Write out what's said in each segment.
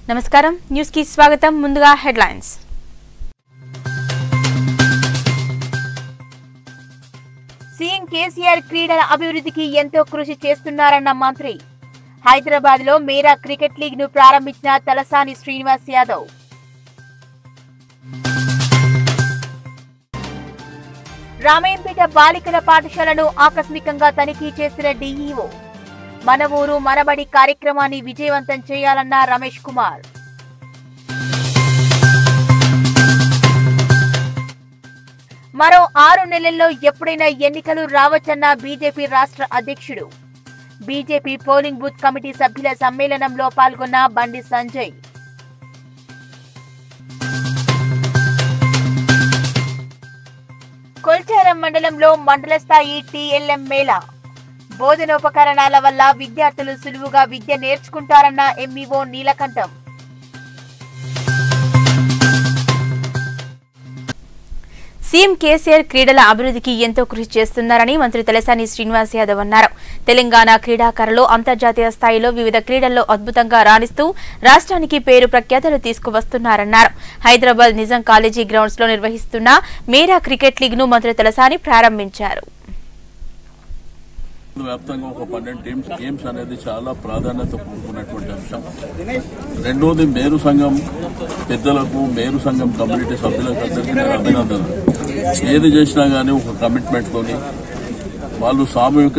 నమస్కారం న్యూస్ కి స్వాగతం ముందుగా హెడ్లైన్స్ సీఎం కేసీఆర్ క్రీడల అభివృద్ధికి ఎంతో కృషి చేస్తున్నారన్న మంత్రి హైదరాబాద్ లో మేరా క్రికెట్ లీగ్ ను ప్రారంభించిన తలసాని శ్రీనివాస్ యాదవ్ రామయ్యంపేట బాలికల పాఠశాలను ఆకస్మికంగా తనిఖీ చేసిన డీఈఓ మన ఊరు మనబడి కార్యక్రమాన్ని విజయవంతం చేయాలన్న రమేష్ కుమార్ మరో ఆరు నెలల్లో ఎప్పుడైనా ఎన్నికలు రావచ్చన్న బీజేపీ రాష్ట్ర అధ్యక్షుడు బీజేపీ పోలింగ్ బూత్ కమిటీ సభ్యుల సమ్మేళనంలో పాల్గొన్న బండి సంజయ్ కొల్చారం మండలంలో మండల స్థాయి టీఎల్ఎం మేళా బోధనోపకరణాల వల్ల విద్యార్థులు సులువుగా విద్య నేర్చుకుంటారన్న ఎంఈఓ నీలకంఠం సీఎం కేసీఆర్ క్రీడల అభివృద్ధికి ఎంతో కృషి చేస్తున్నారని మంత్రి తలసాని శ్రీనివాస్ యాదవ్ అన్నారు తెలంగాణ క్రీడాకారులు అంతర్జాతీయ స్థాయిలో వివిధ క్రీడల్లో అద్భుతంగా రాణిస్తూ రాష్ట్రానికి పేరు ప్రఖ్యాతలు తీసుకువస్తున్నారన్నారు హైదరాబాద్ నిజాం కాలేజీ గ్రౌండ్స్ లో నిర్వహిస్తున్న మేరా క్రికెట్ లీగ్ ను మంత్రి తలసాని ప్రారంభించారు వ్యాప్తంగా ఒక పన్నెండు టీమ్స్ గేమ్స్ అనేది చాలా ప్రాధాన్యత కూడుకున్నటువంటి అంశం రెండోది మేరు సంఘం పెద్దలకు మేరు సంఘం కమ్యూనిటీ సభ్యులకు అందరికీ నేను అభినందనలు ఏది చేసినా గానీ ఒక కమిట్మెంట్ తోని వాళ్ళు సామూహిక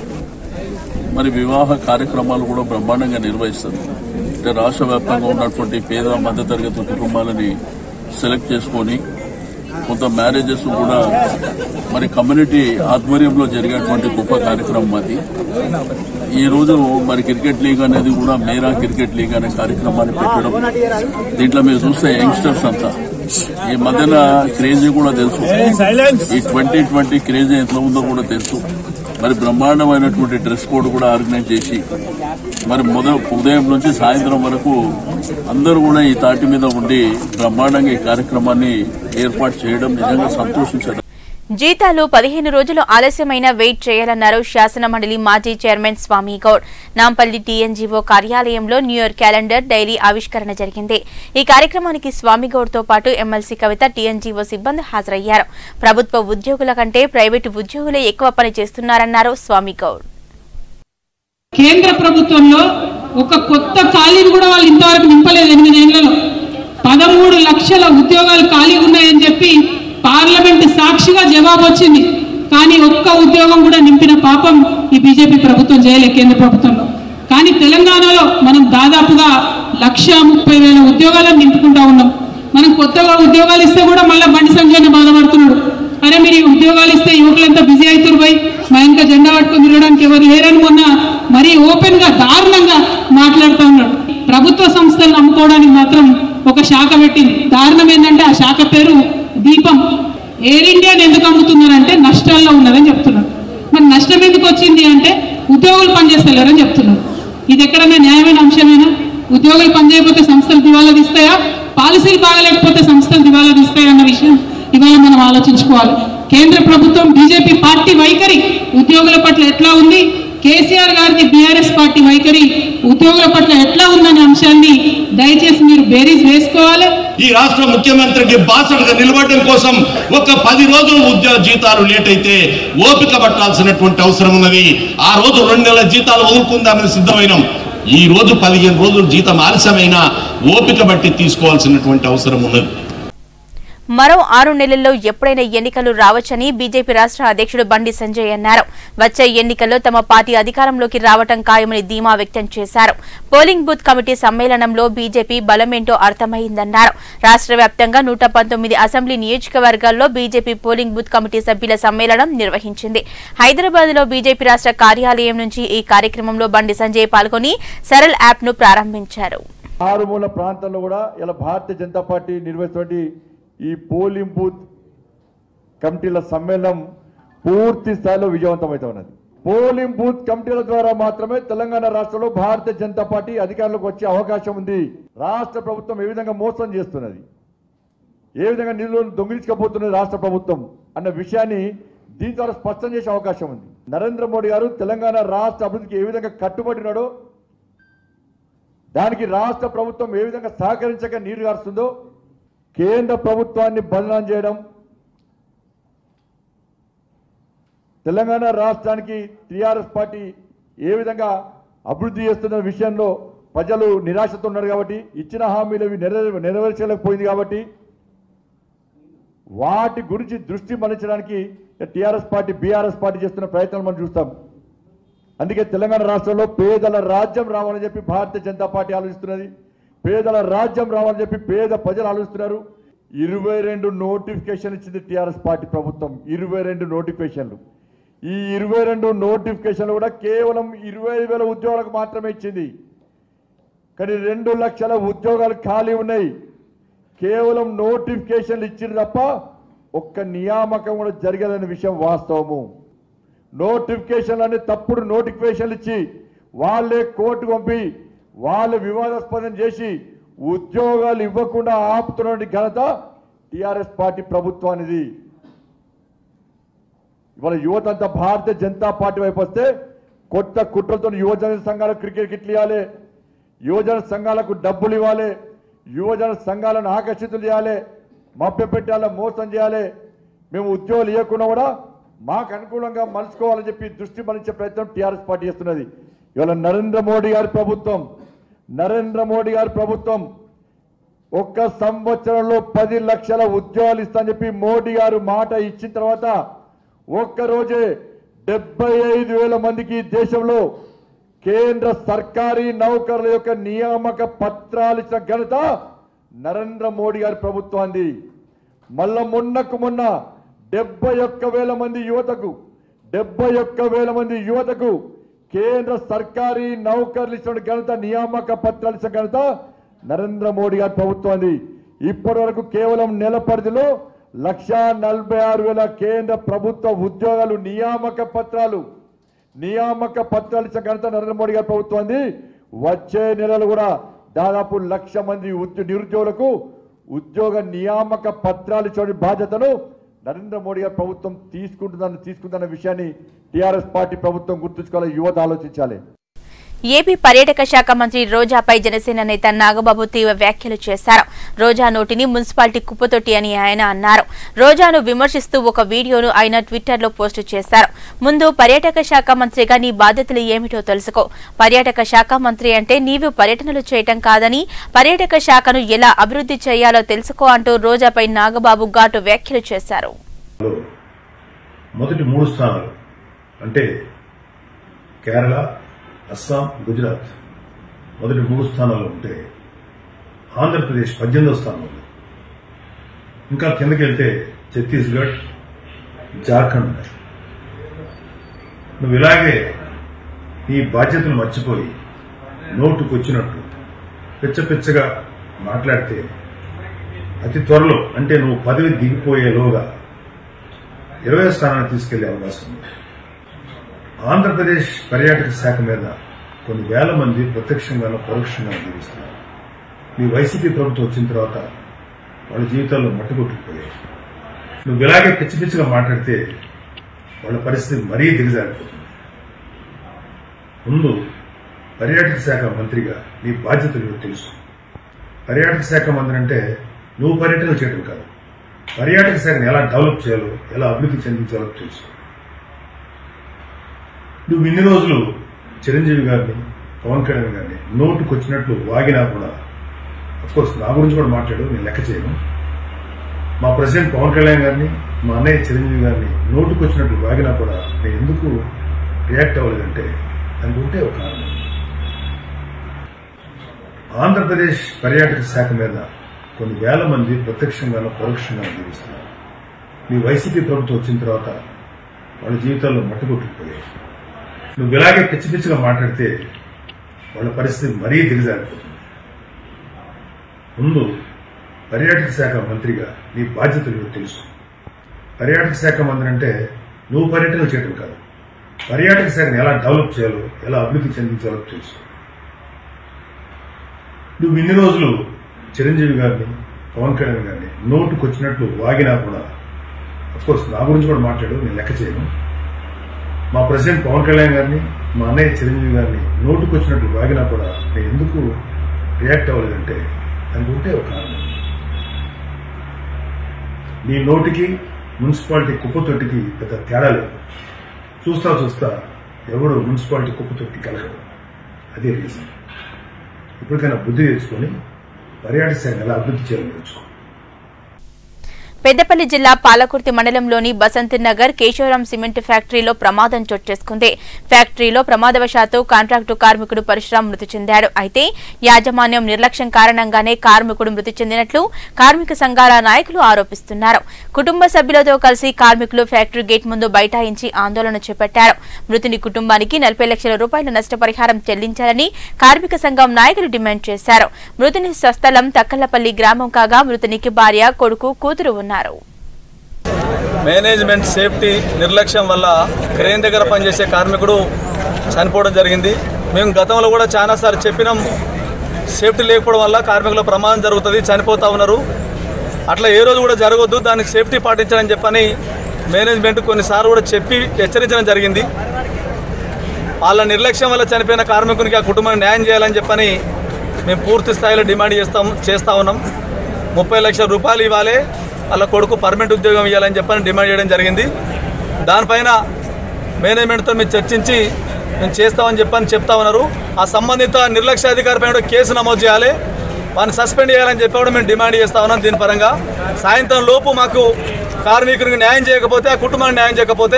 మరి వివాహ కార్యక్రమాలు కూడా బ్రహ్మాండంగా నిర్వహిస్తారు అంటే రాష్ట్ర వ్యాప్తంగా ఉన్నటువంటి పేద మధ్యతరగతి కుటుంబాలని సెలెక్ట్ చేసుకొని కొంత మ్యారేజెస్ కూడా మరి కమ్యూనిటీ ఆధ్వర్యంలో జరిగేటువంటి గొప్ప కార్యక్రమం అది ఈ రోజు మరి క్రికెట్ లీగ్ అనేది కూడా మేరా క్రికెట్ లీగ్ అనే కార్యక్రమాన్ని పెట్టడం దీంట్లో మీరు చూస్తే యంగ్స్టర్స్ అంతా ఈ మధ్యన క్రేజీ కూడా తెలుసు ఈ ట్వంటీ ట్వంటీ క్రేజీ ఎట్లా ఉందో కూడా తెలుసు మరి బ్రహ్మాండమైనటువంటి డ్రెస్ కోడ్ కూడా ఆర్గనైజ్ చేసి మరి మొదలు ఉదయం నుంచి సాయంత్రం వరకు అందరూ కూడా ఈ తాటి మీద ఉండి బ్రహ్మాండంగా ఈ కార్యక్రమాన్ని ఏర్పాటు చేయడం నిజంగా సంతోషించడం జీతాలు పదిహేను రోజులు ఆలస్యమైన వెయిట్ చేయాలన్నారు శాసన మండలి మాజీ చైర్మన్ స్వామి గౌడ్ నాంపల్లి టీఎన్జీఓ కార్యాలయంలో న్యూ ఇయర్ క్యాలెండర్ డైరీ ఆవిష్కరణ జరిగింది ఈ కార్యక్రమానికి స్వామి గౌడ్ తో పాటు ఎమ్మెల్సీ కవిత టీఎన్జీఓ సిబ్బంది హాజరయ్యారు ప్రభుత్వ ఉద్యోగుల కంటే ప్రైవేటు ఉద్యోగులే ఎక్కువ పని చేస్తున్నారన్నారు స్వామి గౌడ్ కేంద్ర ప్రభుత్వంలో ఒక కొత్త ఖాళీని కూడా వాళ్ళు ఇంతవరకు నింపలేదు ఎనిమిదేళ్లలో పదమూడు లక్షల ఉద్యోగాలు ఖాళీ ఉన్నాయని చెప్పి పార్లమెంట్ సాక్షిగా జవాబు వచ్చింది కానీ ఒక్క ఉద్యోగం కూడా నింపిన పాపం ఈ బీజేపీ ప్రభుత్వం చేయలే కేంద్ర ప్రభుత్వంలో కానీ తెలంగాణలో మనం దాదాపుగా లక్ష ముప్పై వేల ఉద్యోగాలను నింపుకుంటా ఉన్నాం మనం కొత్తగా ఉద్యోగాలు ఇస్తే కూడా మళ్ళీ బండి సంజయ్ బాధపడుతున్నాడు అరే మీరు ఈ ఉద్యోగాలు ఇస్తే యువకులంతా బిజీ అవుతారు పోయి మా ఇంకా జెండా పట్టుకొని తిరగడానికి ఎవరు లేరని మొన్న మరీ ఓపెన్ గా దారుణంగా మాట్లాడుతూ ఉన్నాడు ప్రభుత్వ సంస్థలను నమ్ముకోవడానికి మాత్రం ఒక శాఖ పెట్టింది దారుణం ఏంటంటే ఆ శాఖ పేరు దీపం ఎయిర్ ఇండియాని ఎందుకు అమ్ముతున్నారంటే నష్టాల్లో ఉన్నదని చెప్తున్నారు మరి నష్టం ఎందుకు వచ్చింది అంటే ఉద్యోగులు పనిచేస్తలేరని చెప్తున్నారు ఇది ఎక్కడైనా న్యాయమైన అంశమేనా ఉద్యోగులు పనిచేయకపోతే సంస్థలు దివాలా తీస్తాయా పాలసీలు బాగలేకపోతే సంస్థలు దివాలా తీస్తాయా అన్న విషయం ఇవాళ మనం ఆలోచించుకోవాలి కేంద్ర ప్రభుత్వం బీజేపీ పార్టీ వైఖరి ఉద్యోగుల పట్ల ఎట్లా ఉంది కేసీఆర్ గారిది బీఆర్ఎస్ పార్టీ వైఖరి ఉద్యోగుల పట్ల ఎట్లా ఉందనే అంశాన్ని దయచేసి మీరు బేరీస్ వేసుకోవాలి ఈ రాష్ట్ర ముఖ్యమంత్రికి బాసటగా నిలబడడం కోసం ఒక పది రోజులు ఉద్యోగ జీతాలు లేట్ అయితే ఓపిక పట్టాల్సినటువంటి అవసరం ఉన్నది ఆ రోజు రెండు నెలల జీతాలు వదులుకుందామని సిద్ధమైనాం ఈ రోజు పదిహేను రోజులు జీతం ఆలస్యమైనా ఓపిక బట్టి తీసుకోవాల్సినటువంటి అవసరం ఉన్నది మరో ఆరు నెలల్లో ఎప్పుడైనా ఎన్నికలు రావచ్చని బీజేపీ రాష్ట్ర అధ్యక్షుడు బండి సంజయ్ అన్నారు వచ్చే ఎన్నికల్లో తమ పార్టీ అధికారంలోకి రావటం ఖాయమని ధీమా వ్యక్తం చేశారు పోలింగ్ బూత్ కమిటీ సమ్మేళనంలో బీజేపీ బలమేంటో అర్థమైందన్నారు రాష్ట్ర వ్యాప్తంగా నూట పంతొమ్మిది అసెంబ్లీ నియోజకవర్గాల్లో బీజేపీ పోలింగ్ బూత్ కమిటీ సభ్యుల సమ్మేళనం నిర్వహించింది హైదరాబాద్ లో బీజేపీ రాష్ట్ర కార్యాలయం నుంచి ఈ కార్యక్రమంలో బండి సంజయ్ పాల్గొని సరల్ యాప్ ను ప్రారంభించారు మారుమూల ప్రాంతంలో కూడా ఇలా భారతీయ జనతా పార్టీ నిర్వహిస్తున్నటువంటి ఈ పోలింగ్ బూత్ కమిటీల సమ్మేళనం పూర్తి స్థాయిలో విజయవంతమవుతా ఉన్నది పోలింగ్ బూత్ కమిటీల ద్వారా మాత్రమే తెలంగాణ రాష్ట్రంలో భారతీయ జనతా పార్టీ అధికారంలోకి వచ్చే అవకాశం ఉంది రాష్ట్ర ప్రభుత్వం ఏ విధంగా మోసం చేస్తున్నది ఏ విధంగా నిధులను దొంగిలించకపోతున్నది రాష్ట్ర ప్రభుత్వం అన్న విషయాన్ని దీని ద్వారా స్పష్టం చేసే అవకాశం ఉంది నరేంద్ర మోడీ గారు తెలంగాణ రాష్ట్ర అభివృద్ధికి ఏ విధంగా కట్టుబడి ఉన్నాడో దానికి రాష్ట్ర ప్రభుత్వం ఏ విధంగా సహకరించక నీరు గారుస్తుందో కేంద్ర ప్రభుత్వాన్ని బదనాం చేయడం తెలంగాణ రాష్ట్రానికి టీఆర్ఎస్ పార్టీ ఏ విధంగా అభివృద్ధి చేస్తున్న విషయంలో ప్రజలు నిరాశతో ఉన్నారు కాబట్టి ఇచ్చిన హామీలు ఇవి నెరవే నెరవేర్చలేకపోయింది కాబట్టి వాటి గురించి దృష్టి మరల్చడానికి టీఆర్ఎస్ పార్టీ బీఆర్ఎస్ పార్టీ చేస్తున్న ప్రయత్నాలు మనం చూస్తాం అందుకే తెలంగాణ రాష్ట్రంలో పేదల రాజ్యం రావాలని చెప్పి భారతీయ జనతా పార్టీ ఆలోచిస్తున్నది పేదల రాజ్యం రావాలని చెప్పి పేద ప్రజలు ఆలోచిస్తున్నారు ఇరవై రెండు నోటిఫికేషన్ ఇచ్చింది టీఆర్ఎస్ పార్టీ ప్రభుత్వం ఇరవై రెండు నోటిఫికేషన్లు ఈ ఇరవై రెండు నోటిఫికేషన్లు కూడా కేవలం ఇరవై వేల ఉద్యోగాలకు మాత్రమే ఇచ్చింది కానీ రెండు లక్షల ఉద్యోగాలు ఖాళీ ఉన్నాయి కేవలం నోటిఫికేషన్లు ఇచ్చింది తప్ప ఒక్క నియామకం కూడా జరగదనే విషయం వాస్తవము నోటిఫికేషన్లు అనే తప్పుడు నోటిఫికేషన్లు ఇచ్చి వాళ్ళే కోర్టు పంపి వాళ్ళు వివాదాస్పదం చేసి ఉద్యోగాలు ఇవ్వకుండా ఆపుతున్న ఘనత టిఆర్ఎస్ పార్టీ ప్రభుత్వానిది ఇవాళ యువత అంతా భారతీయ జనతా పార్టీ వైపు వస్తే కొత్త కుట్రలతో యువజన సంఘాలకు క్రికెట్ కిట్లు ఇవ్వాలి యువజన సంఘాలకు డబ్బులు ఇవ్వాలి యువజన సంఘాలను ఆకర్షితులు చేయాలి మభ్య పెట్టాలి మోసం చేయాలి మేము ఉద్యోగాలు ఇవ్వకుండా కూడా మాకు అనుకూలంగా మలుచుకోవాలని చెప్పి దృష్టి మరించే ప్రయత్నం టీఆర్ఎస్ పార్టీ చేస్తున్నది ఇవాళ నరేంద్ర మోడీ గారి ప్రభుత్వం నరేంద్ర మోడీ గారి ప్రభుత్వం ఒక్క సంవత్సరంలో పది లక్షల ఉద్యోగాలు ఇస్తానని చెప్పి మోడీ గారు మాట ఇచ్చిన తర్వాత ఒక్క రోజే డెబ్బై ఐదు వేల మందికి ఈ దేశంలో కేంద్ర సర్కారీ నౌకర్ల యొక్క నియామక పత్రాలు ఇచ్చిన ఘనత నరేంద్ర మోడీ గారి ప్రభుత్వాన్ని మళ్ళా మొన్నకు మొన్న డెబ్బై ఒక్క వేల మంది యువతకు డెబ్బై ఒక్క వేల మంది యువతకు కేంద్ర సర్కారీ నౌకర్లు ఇచ్చిన ఘనత నియామక పత్రాలు ఇచ్చిన ఘనత నరేంద్ర మోడీ గారి ప్రభుత్వాన్ని ఇప్పటి వరకు కేవలం నెల పరిధిలో లక్షా నలభై ఆరు వేల కేంద్ర ప్రభుత్వ ఉద్యోగాలు నియామక పత్రాలు నియామక పత్రాలు ఇచ్చిన ఘనత నరేంద్ర మోడీ గారి ప్రభుత్వాన్ని వచ్చే నెలలు కూడా దాదాపు లక్ష మంది ఉద్యో నిరుద్యోగులకు ఉద్యోగ నియామక పత్రాలు ఇచ్చే బాధ్యతను నరేంద్ర మోడీ గారి ప్రభుత్వం తీసుకుంటుందని తీసుకుంటున్న విషయాన్ని టీఆర్ఎస్ పార్టీ ప్రభుత్వం గుర్తుంచుకోవాలి యువత ఆలోచించాలి ఏపీ పర్యాటక శాఖ మంత్రి రోజాపై జనసేన నేత నాగబాబు తీవ్ర వ్యాఖ్యలు చేశారు రోజా నోటిని మున్సిపాలిటీ కుప్పతొట్టి అని ఆయన అన్నారు రోజాను విమర్శిస్తూ ఒక వీడియోను ఆయన ట్విట్టర్లో పోస్టు చేశారు ముందు పర్యాటక శాఖ మంత్రిగా నీ బాధ్యతలు ఏమిటో తెలుసుకో పర్యాటక శాఖ మంత్రి అంటే నీవు పర్యటనలు చేయటం కాదని పర్యాటక శాఖను ఎలా అభివృద్ధి చేయాలో తెలుసుకో అంటూ రోజాపై నాగబాబు ఘాటు వ్యాఖ్యలు చేశారు లో మొదటి మూడు స్థానాలు అంటే కేరళ అస్సాం గుజరాత్ మొదటి మూడు స్థానాలు ఉంటే ఆంధ్రప్రదేశ్ పద్దెనిమిదవ స్థానంలో ఉంది. ఇంకా కిందకి వెళ్తే ఛత్తీస్గఢ్ జార్ఖండ్ ఉన్నాయి. నువ్వు ఇలాగే నీ బాధ్యతలు మర్చిపోయి నోటుకు వచ్చినట్టు పిచ్చ పిచ్చగా మాట్లాడితే అతి త్వరలో అంటే నువ్వు పదవి దిగిపోయేలోగా ఇరవై స్థానాన్ని తీసుకెళ్లే అవకాశం ఉంది ఆంధ్రప్రదేశ్ పర్యాటక శాఖ మీద కొన్ని వేల మంది ప్రత్యక్షంగానూ పరోక్షంగా జీవిస్తున్నారు మీ వైసీపీ ప్రభుత్వం వచ్చిన తర్వాత వాళ్ళ జీవితాల్లో మట్టుకొట్టుకుపోయాయి నువ్వు ఇలాగే పిచ్చి పిచ్చిగా మాట్లాడితే వాళ్ళ పరిస్థితి మరీ దిగజారిపోతుంది ముందు పర్యాటక శాఖ మంత్రిగా నీ బాధ్యతలు ఏమిటో తెలుసు పర్యాటక శాఖ మంత్రి అంటే నువ్వు పర్యటనలు చేయడం కాదు పర్యాటక శాఖను ఎలా డెవలప్ చేయాలో ఎలా అభివృద్ధి చెందించాలో తెలుసు నువ్వు ఇన్ని రోజులు చిరంజీవి గారిని పవన్ కళ్యాణ్ గారిని నోటుకు వచ్చినట్లు వాగినా కూడా కోర్స్ నా గురించి కూడా మాట్లాడు నేను లెక్క చేయను మా ప్రెసిడెంట్ పవన్ కళ్యాణ్ గారిని మా అన్నయ్య చిరంజీవి గారిని నోటుకు వచ్చినట్లు వాగినా కూడా నేను ఎందుకు రియాక్ట్ అవ్వలేదంటే దానికి ఉంటే ఒక కారణం ఆంధ్రప్రదేశ్ పర్యాటక శాఖ మీద కొన్ని వేల మంది ప్రత్యక్షంగానూ పరోక్షంగా జీవిస్తున్నారు మీ వైసీపీ ప్రభుత్వం వచ్చిన తర్వాత వాళ్ళ జీవితాల్లో మట్టుకొట్టుకుపోయాయి నువ్వు ఇలాగే పిచ్చి పిచ్చిగా మాట్లాడితే వాళ్ళ పరిస్థితి మరీ దిగజారిపోతుంది ముందు పర్యాటక శాఖ మంత్రిగా నీ బాధ్యతలు ఏమిటో తెలుసు పర్యాటక శాఖ మంత్రి అంటే నువ్వు పర్యటనలు చేయడం కాదు పర్యాటక శాఖను ఎలా డెవలప్ చేయాలో ఎలా అభివృద్ధి చెందించాలో తెలుసు నువ్వు ఇన్ని రోజులు చిరంజీవి గారిని పవన్ కళ్యాణ్ గారిని నోటుకు వచ్చినట్లు వాగినా కూడా కోర్స్ నా గురించి కూడా మాట్లాడు నేను లెక్క చేయను మా ప్రెసిడెంట్ పవన్ కళ్యాణ్ గారిని మా అన్నయ్య చిరంజీవి గారిని నోటుకు వచ్చినట్లు వాగినా కూడా నేను ఎందుకు రియాక్ట్ అవ్వలేదంటే దానికి ఉంటే ఒక కారణం నీ నోటికి మున్సిపాలిటీ కుప్పతొట్టికి పెద్ద తేడా లేదు చూస్తా చూస్తా ఎవడు మున్సిపాలిటీ కుప్పతొట్టి కలగదు అదే రీజన్ ఇప్పటికైనా బుద్ధి తెచ్చుకొని పర్యాటక శాఖ ఎలా అభివృద్ధి చేయాలని నేర్చుకో పెద్దపల్లి జిల్లా పాలకుర్తి మండలంలోని బసంత్ నగర్ కేశవరం సిమెంట్ ఫ్యాక్టరీలో ప్రమాదం చోటు చేసుకుంది ఫ్యాక్టరీలో ప్రమాదవశాత్తు కాంట్రాక్టు కార్మికుడు పరశురాం మృతి చెందాడు అయితే యాజమాన్యం నిర్లక్ష్యం కారణంగానే కార్మికుడు మృతి చెందినట్లు కార్మిక సంఘాల నాయకులు ఆరోపిస్తున్నారు కుటుంబ సభ్యులతో కలిసి కార్మికులు ఫ్యాక్టరీ గేట్ ముందు బైఠాయించి ఆందోళన చేపట్టారు మృతుని కుటుంబానికి నలభై లక్షల రూపాయల నష్టపరిహారం చెల్లించాలని కార్మిక సంఘం నాయకులు డిమాండ్ చేశారు మృతుని స్వస్థలం తక్కలపల్లి గ్రామం కాగా మృతునికి భార్య కొడుకు కూతురు ఉన్నారు మేనేజ్మెంట్ సేఫ్టీ నిర్లక్ష్యం వల్ల క్రేన్ దగ్గర పనిచేసే కార్మికుడు చనిపోవడం జరిగింది మేము గతంలో కూడా చాలాసార్లు చెప్పినాం సేఫ్టీ లేకపోవడం వల్ల కార్మికుల ప్రమాదం జరుగుతుంది చనిపోతూ ఉన్నారు అట్లా ఏ రోజు కూడా జరగొద్దు దానికి సేఫ్టీ పాటించాలని చెప్పని మేనేజ్మెంట్ కొన్నిసార్లు కూడా చెప్పి హెచ్చరించడం జరిగింది వాళ్ళ నిర్లక్ష్యం వల్ల చనిపోయిన కార్మికునికి ఆ కుటుంబాన్ని న్యాయం చేయాలని చెప్పని మేము పూర్తి స్థాయిలో డిమాండ్ చేస్తాం చేస్తూ ఉన్నాం ముప్పై లక్షల రూపాయలు ఇవ్వాలి వాళ్ళ కొడుకు పర్మనెంట్ ఉద్యోగం ఇవ్వాలని చెప్పని డిమాండ్ చేయడం జరిగింది దానిపైన మేనేజ్మెంట్తో మేము చర్చించి మేము చేస్తామని చెప్పని చెప్తా ఉన్నారు ఆ సంబంధిత నిర్లక్ష్య అధికారి పైన కూడా కేసు నమోదు చేయాలి వారిని సస్పెండ్ చేయాలని చెప్పి కూడా మేము డిమాండ్ చేస్తా ఉన్నాం దీని పరంగా సాయంత్రం లోపు మాకు కార్మికునికి న్యాయం చేయకపోతే ఆ కుటుంబానికి న్యాయం చేయకపోతే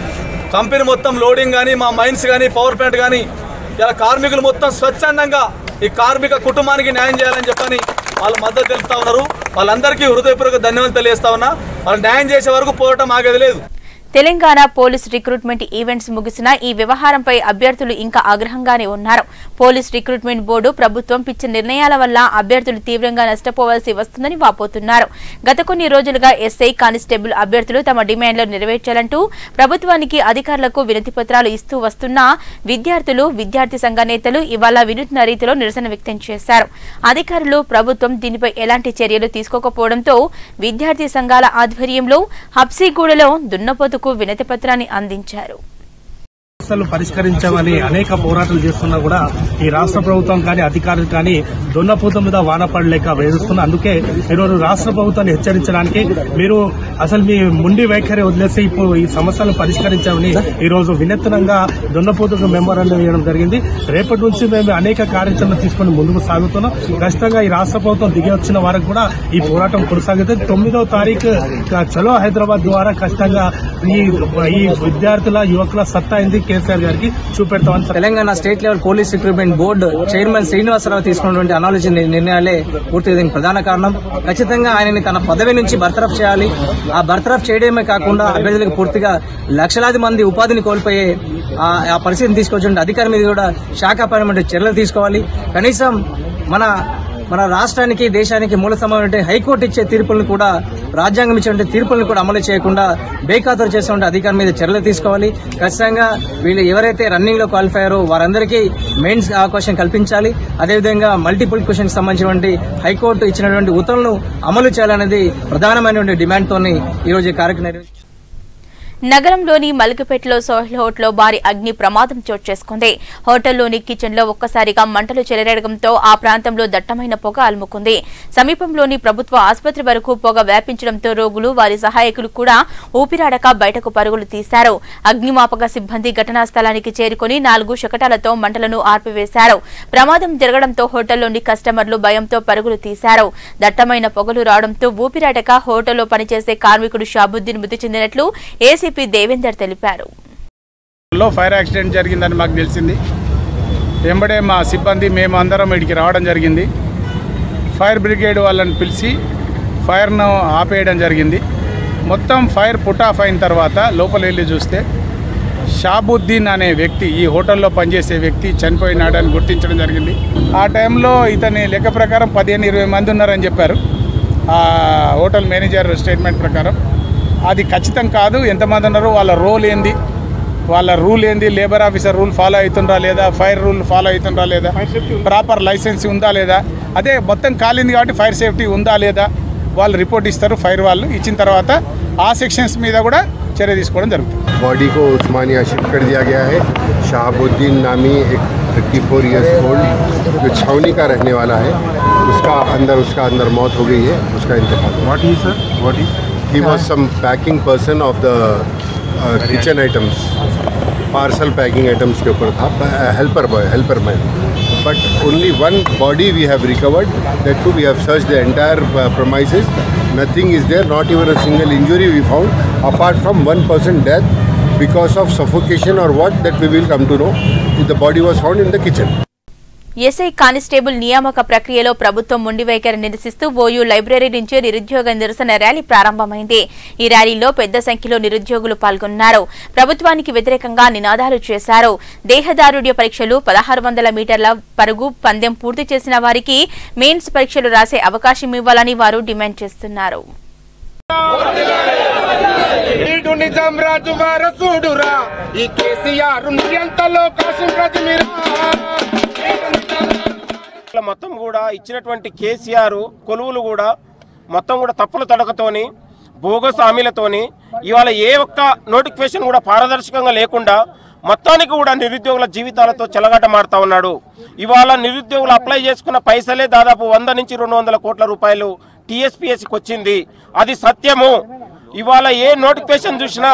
కంపెనీ మొత్తం లోడింగ్ కానీ మా మైన్స్ కానీ పవర్ ప్లాంట్ కానీ ఇలా కార్మికులు మొత్తం స్వచ్ఛందంగా ఈ కార్మిక కుటుంబానికి న్యాయం చేయాలని చెప్పని వాళ్ళు మద్దతు తెలుపుతా ఉన్నారు వాళ్ళందరికీ హృదయపూర్వక ధన్యవాదాలు తెలియజేస్తా ఉన్నా వాళ్ళు న్యాయం చేసే వరకు పోవటం ఆగేది లేదు తెలంగాణ పోలీస్ రిక్రూట్మెంట్ ఈవెంట్స్ ముగిసినా ఈ వ్యవహారంపై అభ్యర్థులు ఇంకా ఆగ్రహంగానే ఉన్నారు పోలీస్ రిక్రూట్మెంట్ బోర్డు ప్రభుత్వం పిచ్చి నిర్ణయాల వల్ల అభ్యర్థులు తీవ్రంగా నష్టపోవాల్సి వస్తుందని వాపోతున్నారు గత కొన్ని రోజులుగా ఎస్ఐ కానిస్టేబుల్ అభ్యర్థులు తమ డిమాండ్లు నెరవేర్చాలంటూ ప్రభుత్వానికి అధికారులకు వినతి పత్రాలు ఇస్తూ వస్తున్నా విద్యార్థులు విద్యార్థి సంఘ నేతలు ఇవాళ వినూత్న రీతిలో నిరసన వ్యక్తం చేశారు అధికారులు ప్రభుత్వం దీనిపై ఎలాంటి చర్యలు తీసుకోకపోవడంతో విద్యార్థి సంఘాల ఆధ్వర్యంలో హబ్సీగూడలో దున్నపోతుకు వినతి పత్రాన్ని అందించారు సమస్యలు పరిష్కరించామని అనేక పోరాటాలు చేస్తున్నా కూడా ఈ రాష్ట్ర ప్రభుత్వం కానీ అధికారులు కానీ దొన్నపూత మీద వాన పడలేక వేధిస్తున్నా అందుకే ఈరోజు రాష్ట్ర ప్రభుత్వాన్ని హెచ్చరించడానికి మీరు అసలు మీ ముండి వైఖరి వదిలేసి ఇప్పుడు ఈ సమస్యలను పరిష్కరించామని ఈ రోజు వినూత్నంగా దొన్నపూతకు మెమోరాండం ఇవ్వడం జరిగింది రేపటి నుంచి మేము అనేక కార్యాచరణ తీసుకుని ముందుకు సాగుతున్నాం ఖచ్చితంగా ఈ రాష్ట్ర ప్రభుత్వం దిగి వచ్చిన వారికి కూడా ఈ పోరాటం కొనసాగుతుంది తొమ్మిదవ తారీఖు చలో హైదరాబాద్ ద్వారా ఖచ్చితంగా ఈ ఈ విద్యార్థుల యువకుల సత్తా అయింది కేసీఆర్ గారికి చూపెడతామని Telangana state level police recruitment board chairman Srinivasarao తీసుకున్నటువంటి అనాలజీ నిర్ణయాలే పూర్తిగా దీనికి ప్రధాన కారణం ఖచ్చితంగా ఆయనని తన పదవి నుంచి బర్తరఫ్ చేయాలి ఆ బర్తరఫ్ చేయడమే కాకుండా అభ్యర్థులకు పూర్తిగా లక్షలాది మంది ఉపాధిని కోల్పోయే ఆ ఆ పరిస్థితిని తీసుకొచ్చిన అధికారి మీద కూడా శాఖాపరమైన చర్యలు తీసుకోవాలి కనీసం మన మన రాష్ట్రానికి దేశానికి మూల సమానమైన హైకోర్టు ఇచ్చే తీర్పులను కూడా రాజ్యాంగం ఇచ్చే తీర్పులను కూడా అమలు చేయకుండా బేఖాతరు చేసే అధికారి మీద చర్యలు తీసుకోవాలి ఖచ్చితంగా వీళ్ళు ఎవరైతే రన్నింగ్ లో క్వాలిఫై అయ్యారో వారందరికీ మెయిన్స్ అవకాశం కల్పించాలి అదేవిధంగా మల్టిపుల్ క్వశ్చన్ సంబంధించినటువంటి హైకోర్టు ఇచ్చినటువంటి ఉత్తర్వులను అమలు చేయాలనేది ప్రధానమైనటువంటి డిమాండ్ తోని ఈ రోజు ఈ కార్యక్రమం నిర్వహించారు. నగరంలోని మలికపేటలో సోహెల్ హోటల్లో భారీ అగ్ని ప్రమాదం చోటు చేసుకుంది హోటల్లోని కిచెన్ లో ఒక్కసారిగా మంటలు చెలరేగడంతో ఆ ప్రాంతంలో దట్టమైన పొగ అలుముకుంది సమీపంలోని ప్రభుత్వ ఆసుపత్రి వరకు పొగ వ్యాపించడంతో రోగులు వారి సహాయకులు కూడా ఊపిరాడక బయటకు పరుగులు తీశారు అగ్నిమాపక సిబ్బంది ఘటనా స్థలానికి చేరుకుని నాలుగు శకటాలతో మంటలను ఆర్పివేశారు ప్రమాదం జరగడంతో హోటల్లోని కస్టమర్లు భయంతో పరుగులు తీశారు దట్టమైన పొగలు రావడంతో ఊపిరాడక హోటల్లో పనిచేసే కార్మికుడు షాబుద్దీన్ మృతి చెందినట్లు ఏసీపీ దేవేందర్ తెలిపారు లో ఫైర్ యాక్సిడెంట్ జరిగిందని మాకు తెలిసింది వెంబడే మా సిబ్బంది మేము అందరం ఇక్కడికి రావడం జరిగింది ఫైర్ బ్రిగేడ్ వాళ్ళని పిలిచి ఫైర్ను ఆపేయడం జరిగింది మొత్తం ఫైర్ పుట్ ఆఫ్ అయిన తర్వాత లోపల వెళ్ళి చూస్తే షాబుద్దీన్ అనే వ్యక్తి ఈ హోటల్లో పనిచేసే వ్యక్తి చనిపోయినాడని గుర్తించడం జరిగింది ఆ టైంలో ఇతని లెక్క ప్రకారం పదిహేను ఇరవై మంది ఉన్నారని చెప్పారు ఆ హోటల్ మేనేజర్ స్టేట్మెంట్ ప్రకారం అది ఖచ్చితం కాదు ఎంతమంది ఉన్నారో వాళ్ళ రోల్ ఏంది వాళ్ళ రూల్ ఏంది లేబర్ ఆఫీసర్ రూల్ ఫాలో అవుతుండ్రా లేదా ఫైర్ రూల్ ఫాలో అవుతుండ్రా లేదా ప్రాపర్ లైసెన్స్ ఉందా లేదా అదే మొత్తం కాలింది కాబట్టి ఫైర్ సేఫ్టీ ఉందా లేదా వాళ్ళు రిపోర్ట్ ఇస్తారు ఫైర్ వాళ్ళు ఇచ్చిన తర్వాత ఆ సెక్షన్స్ మీద కూడా చర్య తీసుకోవడం జరుగుతుంది बॉडी को उस्मानिया शिफ्ट कर दिया गया है शहाबुद्दीन नामी एक थर्टी फोर ईयर्स ओल्ड जो छावनी का रहने वाला है उसका अंदर उसका अंदर मौत हो गई है उसका इंतकाल what he sir what he he was some packing person of the kitchen items parcel packing items के ऊपर था helper boy helper man but only one body we have recovered that too we have search the entire premises nothing is there not even a single injury we found apart from one person death because of suffocation or what that we will come to know the body was found in the kitchen SI constable నియామక ప్రక్రియలో ప్రభుత్వం మొండి వైఖరి నిరసిస్తూ OU library నుంచి నిరుద్యోగ నిరసన rally ప్రారంభమైంది ఈ ర్యాలీలో పెద్ద సంఖ్యలో నిరుద్యోగులు పాల్గొన్నారు ప్రభుత్వానికి వ్యతిరేకంగా నినాదాలు చేశారు దేహదారుడ్య పరీక్షలు పదహారు వందల మీటర్ల పరుగు పందెం పూర్తి చేసిన వారికి మెయిన్స్ పరీక్షలు రాసే అవకాశం ఇవ్వాలని వారు డిమాండ్ చేస్తున్నారు ఈడు నిజం రాజు వారసుడురా ఈ కేసీఆర్ ఎంతలో కాశం ప్రతిమిరా మొత్తం కూడా ఇచ్చినటువంటి కేసీఆర్ కొలువులు కూడా మొత్తం కూడా తప్పుల తడకతోని బోగస్ హామీలతోని ఇవాళ ఏ ఒక్క నోటిఫికేషన్ కూడా పారదర్శకంగా లేకుండా మొత్తానికి కూడా నిరుద్యోగుల జీవితాలతో చెలగాటమాడుతా ఉన్నాడు ఇవాళ నిరుద్యోగులు అప్లై చేసుకున్న పైసలే దాదాపు వంద నుంచి రెండు వందల కోట్ల రూపాయలు టీఎస్పీఎస్సికి వచ్చింది అది సత్యము ఇవాళ ఏ నోటిఫికేషన్ చూసినా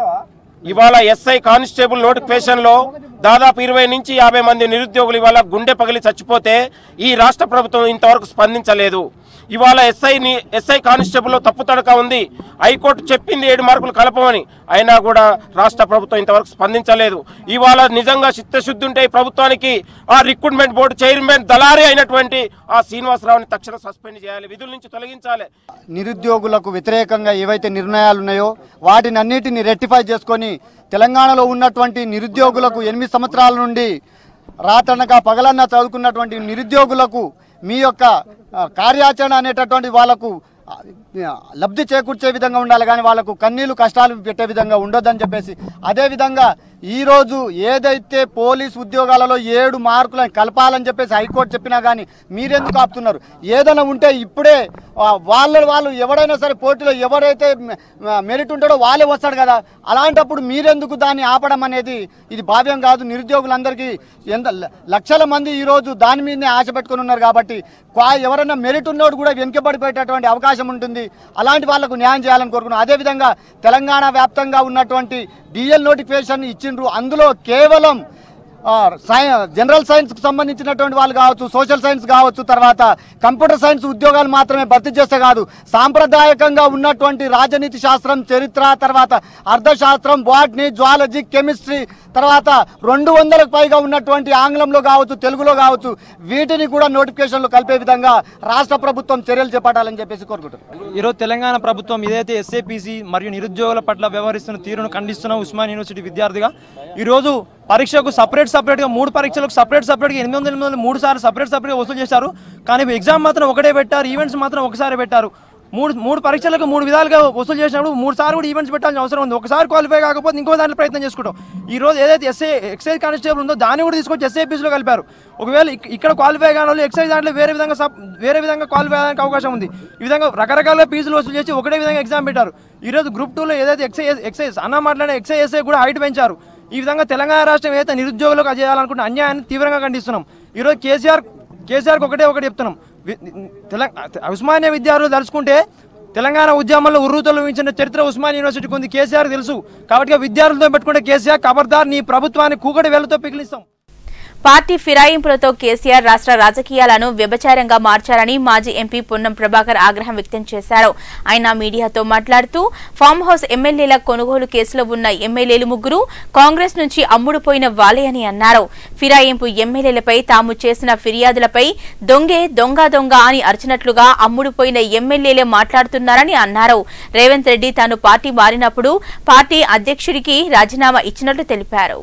ఇవాళ ఎస్ఐ కానిస్టేబుల్ నోటిఫికేషన్ లో దాదాపు ఇరవై నుంచి యాభై మంది నిరుద్యోగులు ఇవాళ గుండె పగిలి చచ్చిపోతే ఈ రాష్ట్ర ప్రభుత్వం ఇంతవరకు స్పందించలేదు ఇవాళ ఎస్ఐ ఎస్ఐ కానిస్టేబుల్ లో తప్పు తడక ఉంది హైకోర్టు చెప్పింది ఏడు మార్కులు కలపమని అయినా కూడా రాష్ట్ర ప్రభుత్వం ఇంతవరకు స్పందించలేదు ఇవాళ నిజంగా చిత్తశుద్ధి ఉంటే ఈ ప్రభుత్వానికి ఆ రిక్రూట్మెంట్ బోర్డు చైర్మన్ దళారి అయినటువంటి ఆ శ్రీనివాసరావుని తక్షణం సస్పెండ్ చేయాలి విధుల నుంచి తొలగించాలి నిరుద్యోగులకు వ్యతిరేకంగా ఏవైతే నిర్ణయాలు ఉన్నాయో వాటిని అన్నిటిని రెక్టిఫై చేసుకొని తెలంగాణలో ఉన్నటువంటి నిరుద్యోగులకు ఎనిమిది సంవత్సరాల నుండి రాతనక పగలన్న చదువుకున్నటువంటి నిరుద్యోగులకు మీ యొక్క ఆ, కార్యాచరణ అనేటటువంటి వాళ్ళకు ఆ, లబ్ధి చేకూర్చే విధంగా ఉండాలి కానీ వాళ్ళకు కన్నీళ్లు కష్టాలు పెట్టే విధంగా ఉండొద్దని చెప్పేసి అదేవిధంగా ఈరోజు ఏదైతే పోలీస్ ఉద్యోగాలలో ఏడు మార్కులను కలపాలని చెప్పేసి హైకోర్టు చెప్పినా కానీ మీరెందుకు ఆపుతున్నారు ఏదైనా ఉంటే ఇప్పుడే ఆ, వాళ్ళ వాళ్ళు ఎవడైనా సరే పోటీలో ఎవరైతే మె- మెరిట్ ఉంటాడో వాళ్ళే వస్తాడు కదా అలాంటప్పుడు మీరెందుకు దాన్ని ఆపడం అనేది ఇది భావ్యం కాదు నిరుద్యోగులందరికీ ఎంత ల- లక్షల మంది ఈరోజు దాని మీదనే ఆశ పెట్టుకుని ఉన్నారు కాబట్టి క్వా ఎవరైనా మెరిట్ ఉన్నోడు కూడా వెనుకబడిపోయేటటువంటి అవకాశం ఉంటుంది అలాంటి వాళ్ళకు న్యాయం చేయాలని కోరుకున్నాం అదేవిధంగా తెలంగాణ వ్యాప్తంగా ఉన్నటువంటి డిఎల్ నోటిఫికేషన్ ఇచ్చిండ్రు అందులో కేవలం ఆ, సై జనరల్ సైన్స్కి సంబంధించినటువంటి వాళ్ళు కావచ్చు సోషల్ సైన్స్ కావచ్చు తర్వాత కంప్యూటర్ సైన్స్ ఉద్యోగాలు మాత్రమే భర్తీ చేస్తే కాదు సాంప్రదాయకంగా ఉన్నటువంటి రాజనీతి శాస్త్రం చరిత్ర తర్వాత అర్థశాస్త్రం బాటనీ జువాలజీ కెమిస్ట్రీ తర్వాత రెండు వందలకు పైగా ఉన్నటువంటి ఆంగ్లంలో కావచ్చు తెలుగులో కావచ్చు వీటిని కూడా నోటిఫికేషన్లు కలిపే విధంగా రాష్ట్ర ప్రభుత్వం చర్యలు చేపట్టాలని చెప్పేసి కోరుకుంటున్నాను ఈరోజు తెలంగాణ ప్రభుత్వం ఏదైతే ఎస్ఏపీసీ మరియు నిరుద్యోగుల పట్ల వ్యవహరిస్తున్న తీరును ఖండిస్తున్న ఉస్మాన్ యూనివర్సిటీ విద్యార్థిగా ఈరోజు పరీక్షకు సపరేట్ సపరేట్గా మూడు పరీక్షలకు సపరేట్ సపరేట్గా ఎనిమిది వందల ఎనిమిది వందలు మూడు సార్లు సపరేట్ సపరేట్గా వసూలు చేశారు కానీ ఎగ్జామ్ మాత్రం ఒకటే పెట్టారు ఈవెంట్స్ మాత్రం ఒకసారి పెట్టారు మూడు మూడు పరీక్షలకు మూడు విధాలుగా వసూలు చేసినప్పుడు మూడు సార్లు కూడా ఈవెంట్స్ పెట్టాల్సిన అవసరం ఉంది ఒకసారి క్వాలిఫై కాకపోతే ఇంకో దాంట్లో ప్రయత్నం చేసుకుంటాం ఈ రోజు ఏదైతే ఎస్ఏ ఎక్సైజ్ కానిస్టేబుల్ ఉందో దాన్ని కూడా తీసుకొచ్చి ఎస్ఏపీసీలో కలిపారు ఒకవేళ ఇక్- ఇక్కడ క్వాలిఫై కాని వాళ్ళు ఎక్సైజ్ దాంట్లో వేరే విధంగా సబ్- వేరే విధంగా క్వాలిఫై అవ్వడానికి అవకాశం ఉంది ఈ విధంగా రకరకాల ఫీజులు వసూలు చేసి ఒకటే విధంగా ఎగ్జామ్ పెట్టారు ఈ రోజు గ్రూప్ టూలో ఏదైతే ఎక్సైజ్ ఎక్సైజ్ అన్న మాట్లాడిన ఎక్సైజ్ ఎస్ఐ కూడా హైట్ పెంచారు ఈ విధంగా తెలంగాణ రాష్ట్రం ఏదైతే నిరుద్యోగులకు చేయాలనుకుంటున్న అన్యాయాన్ని తీవ్రంగా ఖండిస్తున్నాం ఈరోజు కేసీఆర్ కేసీఆర్కి ఒకటే ఒకటి చెప్తున్నాం వి- తెలంగాణ ఉస్మానియా విద్యార్థులు తలుచుకుంటే తెలంగాణ ఉద్యమంలో ఉర్రూతలు ఊహించిన చరిత్ర ఉస్మాన్ యూనివర్సిటీకి ఉంది కేసీఆర్ తెలుసు కాబట్టి విద్యార్థులతో పెట్టుకుంటే కేసీఆర్ ఖబర్దార్ నీ ప్రభుత్వాన్ని కూకటి వేలతో పిగిలిస్తాం పార్టీ ఫిరాయింపులతో కేసీఆర్ రాష్ట్ర రాజకీయాలను వ్యభచారంగా మార్చారని మాజీ ఎంపీ పొన్నం ప్రభాకర్ ఆగ్రహం వ్యక్తం చేశారు ఆయన మీడియాతో మాట్లాడుతూ ఫామ్ హౌస్ ఎమ్మెల్యేల కొనుగోలు కేసులో ఉన్న ఎమ్మెల్యేలు ముగ్గురు కాంగ్రెస్ నుంచి అమ్ముడుపోయిన వాలే అని అన్నారు ఫిరాయింపు ఎమ్మెల్యేలపై తాము చేసిన ఫిర్యాదులపై దొంగే దొంగ దొంగ అని అరిచినట్లుగా అమ్ముడుపోయిన ఎమ్మెల్యేలే మాట్లాడుతున్నారని అన్నారు రేవంత్ రెడ్డి తాను పార్టీ మారినప్పుడు పార్టీ అధ్యక్షుడికి రాజీనామా ఇచ్చినట్లు తెలిపారు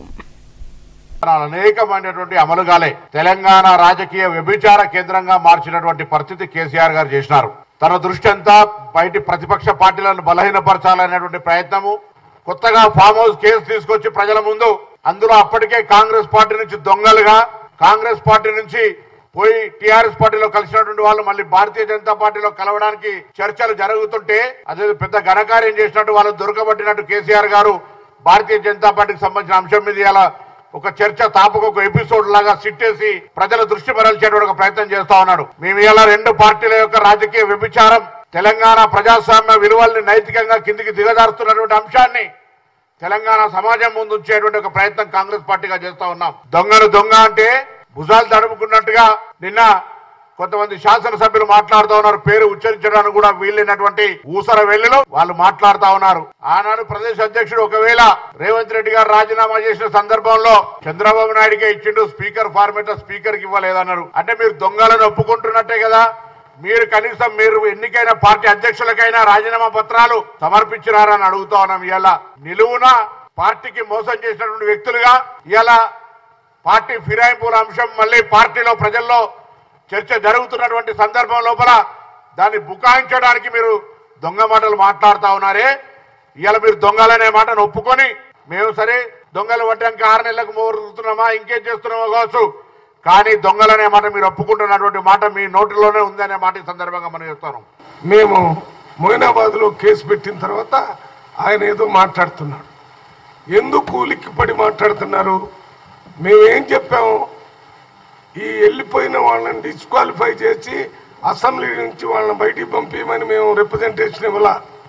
అనేకమైనటువంటి అమలుగాలే తెలంగాణ రాజకీయ వ్యభిచార కేంద్రంగా మార్చినటువంటి పరిస్థితి కేసీఆర్ గారు చేసినారు తన దృష్టి అంతా బయటి ప్రతిపక్ష పార్టీలను బలహీనపరచాలనేటువంటి ప్రయత్నము కొత్తగా ఫామ్ హౌస్ కేసు తీసుకొచ్చి ప్రజల ముందు అందులో అప్పటికే కాంగ్రెస్ పార్టీ నుంచి దొంగలుగా కాంగ్రెస్ పార్టీ నుంచి పోయి టిఆర్ఎస్ పార్టీలో కలిసినటువంటి వాళ్ళు మళ్ళీ భారతీయ జనతా పార్టీలో కలవడానికి చర్చలు జరుగుతుంటే అదే పెద్ద ఘనకార్యం చేసినట్టు వాళ్ళు దొరకబట్టినట్టు కేసీఆర్ గారు భారతీయ జనతా పార్టీకి సంబంధించిన అంశం మీద ఇలా ఒక చర్చ తాపకు ఒక ఎపిసోడ్ లాగా సిట్టేసి ప్రజల దృష్టి మరల్చేటువంటి ఒక ప్రయత్నం చేస్తా ఉన్నాడు మేము ఇలా రెండు పార్టీల యొక్క రాజకీయ వ్యభిచారం తెలంగాణ ప్రజాస్వామ్య విలువల్ని నైతికంగా కిందికి దిగజారుతున్నటువంటి అంశాన్ని తెలంగాణ సమాజం ముందు ఉంచేటువంటి ఒక ప్రయత్నం కాంగ్రెస్ పార్టీగా చేస్తా ఉన్నాం దొంగను దొంగ అంటే భుజాలు తడుముకున్నట్టుగా నిన్న కొంతమంది శాసనసభ్యులు మాట్లాడుతూ ఉన్నారు పేరు ఉచ్చరించడానికి కూడా వీలైనటువంటి ఊసర వెల్లిలో వాళ్ళు మాట్లాడుతా ఉన్నారు ఆనాడు ప్రదేశ్ అధ్యక్షుడు ఒకవేళ రేవంత్ రెడ్డి గారు రాజీనామా చేసిన సందర్భంలో చంద్రబాబు నాయుడుకే ఇచ్చిండు స్పీకర్ ఫార్మేట్ స్పీకర్ కి ఇవ్వలేదన్నారు అంటే మీరు దొంగలను ఒప్పుకుంటున్నట్టే కదా మీరు కనీసం మీరు ఎన్నికైన పార్టీ అధ్యక్షులకైనా రాజీనామా పత్రాలు సమర్పించినారని అడుగుతా ఉన్నాం ఇవాళ నిలువున పార్టీకి మోసం చేసినటువంటి వ్యక్తులుగా ఇవాళ పార్టీ ఫిరాయింపుల అంశం మళ్ళీ పార్టీలో ప్రజల్లో చర్చ జరుగుతున్నటువంటి సందర్భం లోపల దాన్ని బుకాయించడానికి మీరు దొంగ మాటలు మాట్లాడుతా ఉన్నారే ఇవాళ మీరు దొంగలనే మాటను ఒప్పుకొని మేము సరే దొంగలు పడ్డానికి ఆరు నెలలకు మోరుతున్నామా ఇంకేం చేస్తున్నామో కావచ్చు కానీ దొంగలనే మాట మీరు ఒప్పుకుంటున్నటువంటి మాట మీ నోటిలోనే ఉందనే మాట ఈ సందర్భంగా మనం చెప్తాను మేము మొయినాబాద్లో కేసు పెట్టిన తర్వాత ఆయన ఏదో మాట్లాడుతున్నాడు ఎందుకు ఉలిక్కి పడి మాట్లాడుతున్నారు మేమేం చెప్పాము ఈ వెళ్ళిపోయిన వాళ్ళని డిస్క్వాలిఫై చేసి అసెంబ్లీ నుంచి వాళ్ళని బయటికి పంపించమని మేము రిప్రజెంటేషన్ ఇవ్వాల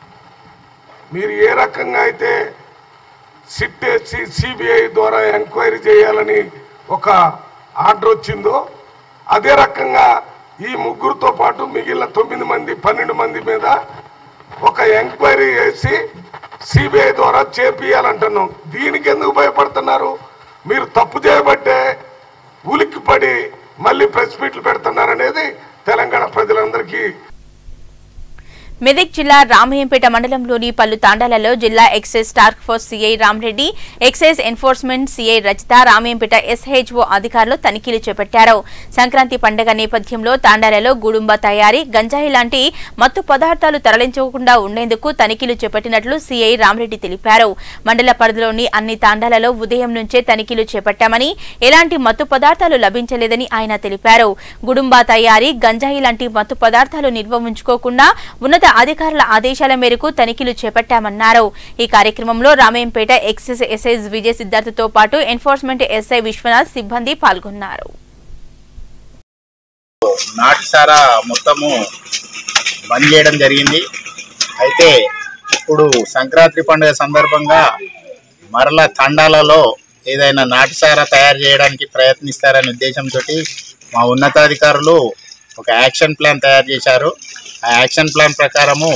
మీరు ఏ రకంగా అయితే సిట్ వేసి సిబిఐ ద్వారా ఎంక్వైరీ చేయాలని ఒక ఆర్డర్ వచ్చిందో అదే రకంగా ఈ ముగ్గురుతో పాటు మిగిలిన తొమ్మిది మంది పన్నెండు మంది మీద ఒక ఎంక్వైరీ చేసి సిబిఐ ద్వారా చేపియాలంటున్నాం దీనికి ఎందుకు భయపడుతున్నారు మీరు తప్పు చేయబట్టే ఉలిక్కిపడి మళ్ళీ ప్రెస్ మీట్లు పెడుతున్నారనేది తెలంగాణ ప్రజలందరికీ మెదక్ జిల్లా రామయ్యంపేట మండలంలోని పలు తాండాలలో జిల్లా excise task force CI Ramareddy excise enforcement CI Rachitha Ramayampet SHO అధికారులు తనిఖీలు చేపట్టారు సంక్రాంతి పండుగ నేపథ్యంలో తాండాలలో గుడుంబ తయారీ గంజాయి లాంటి మత్తు పదార్థాలు తరలించకుండా ఉండేందుకు తనిఖీలు చేపట్టినట్లు సీఐ రామరెడ్డి తెలిపారు మండల పరిధిలోని అన్ని తాండాలలో ఉదయం నుంచే తనిఖీలు చేపట్టామని ఎలాంటి మత్తు పదార్థాలు లభించలేదని ఆయన తెలిపారు గుడుంబా తయారీ గంజాయి లాంటి మత్తు పదార్థాలు నిల్వ ఉంచుకోకుండా ఉన్నత అధికారుల ఆదేశాల మేరకు తనిఖీలు చేపట్టామన్నారు ఈ కార్యక్రమంలో రామేంపేట ఎక్సైజ్ ఎస్ఐజ్ విజయ్ సిద్ధార్థతో పాటు ఎన్ఫోర్స్మెంట్ ఎస్ఐ విశ్వనాథ్ సిబ్బంది పాల్గొన్నారు నాటు సారా మొత్తము బంద్ చేయడం జరిగింది అయితే ఇప్పుడు సంక్రాంతి పండుగ సందర్భంగా మరల తండాలలో ఏదైనా నాటు సారా తయారు చేయడానికి ప్రయత్నిస్తారనే ఉద్దేశంతో మా ఉన్నతాధికారులు ఒక యాక్షన్ ప్లాన్ తయారు చేశారు ఆ యాక్షన్ ప్లాన్ ప్రకారము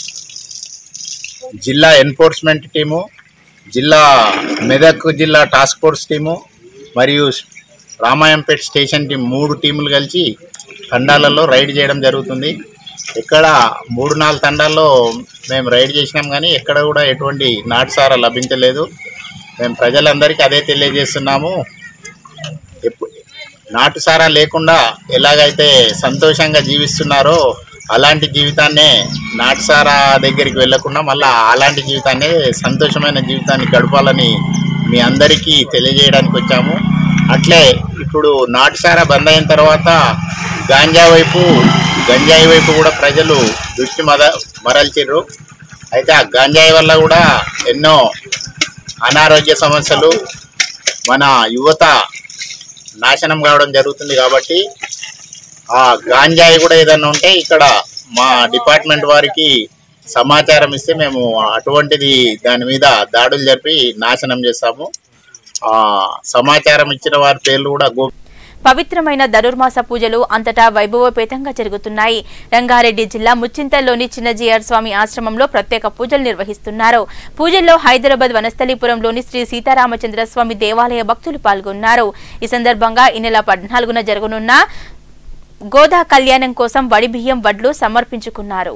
జిల్లా ఎన్ఫోర్స్మెంట్ టీము జిల్లా మెదక్ జిల్లా టాస్క్ ఫోర్స్ టీము మరియు రామాయంపేట్ స్టేషన్ టీం మూడు టీములు కలిసి తండాలలో రైడ్ చేయడం జరుగుతుంది ఇక్కడ మూడు నాలుగు తండాల్లో మేము రైడ్ చేసినాం కానీ ఎక్కడ కూడా ఎటువంటి నాటుసారా లభించలేదు మేము ప్రజలందరికీ అదే తెలియజేస్తున్నాము ఎప్పు నాటుసారా లేకుండా ఎలాగైతే సంతోషంగా జీవిస్తున్నారో అలాంటి జీవితాన్నే నాటుసారా దగ్గరికి వెళ్ళకుండా మళ్ళీ అలాంటి జీవితాన్నే సంతోషమైన జీవితాన్ని గడపాలని మీ అందరికీ తెలియజేయడానికి వచ్చాము అట్లే ఇప్పుడు నాటుసారా బంద్ అయిన తర్వాత గాంజా వైపు గంజాయి వైపు కూడా ప్రజలు దృష్టి మద మరల్చిర్రు అయితే ఆ గంజాయి వల్ల కూడా ఎన్నో అనారోగ్య సమస్యలు మన యువత నాశనం కావడం జరుగుతుంది కాబట్టి ఆ గాంజాయి కూడా ఏదైనా ఉంటే ఇక్కడ మా డిపార్ట్మెంట్ వారికి సమాచారం ఇస్తే మేము అటువంటిది దాని మీద దాడులు జరిపి నాశనం చేస్తాము ఆ సమాచారం ఇచ్చిన వారి పేర్లు కూడా గో పవిత్రమైన ధనుర్మాస పూజలు అంతటా వైభవోపేతంగా జరుగుతున్నాయి రంగారెడ్డి జిల్లా ముచ్చింతల్లోని చిన్నజీఆర్ స్వామి ఆశ్రమంలో ప్రత్యేక పూజలు నిర్వహిస్తున్నారు పూజల్లో హైదరాబాద్ వనస్థలీపురంలోని శ్రీ సీతారామచంద్ర స్వామి దేవాలయ భక్తులు పాల్గొన్నారు ఈ సందర్భంగా ఈ నెల పద్నాలుగున జరగనున్న గోదా కళ్యాణం కోసం వడి బియ్యం వడ్లు సమర్పించుకున్నారు